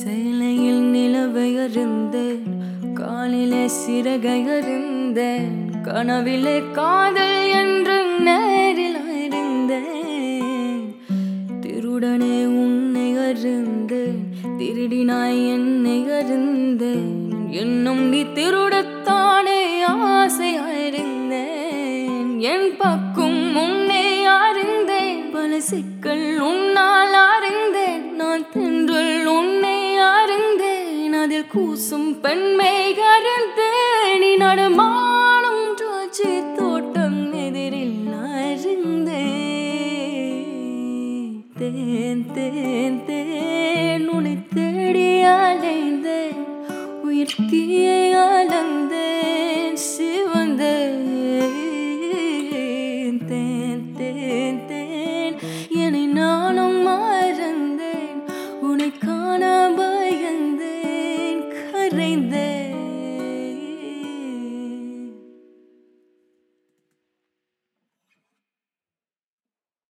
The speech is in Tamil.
சேலையில் நிலவை அறிந்தேன் காலிலே சிறகை அறிந்தேன் கனவிலே காதல் என்று நேரில் அறிந்தேன் திருடனே உன்னை அறிந்தேன் திருடினாய் என்னை அறிந்தேன் இன்னும் நீ திருடத்தானே ஆசை அறிந்தேன் என் பக்கும் உன்னை அறிந்தேன் பல சிக்கல் உன்னால் அறிந்தேன் நான் தென்றல் உன்னை அறிந்தேன் அதில் கூசும் பெண்மை அறிந்தேன் நீ நடமாடும் திராட்சை தோட்டம் எதிரில் அறிந்தேன் தேன் தேன் தேன் உன்னை தேடி அலைந்தேன் உயிர் தீயை அலந்தேன் சிவந்தேன் தேன் தேன் தேன் என்னை நானும் மறந்தேன் உன்னை காண பயந்தேன் கரைந்தேன்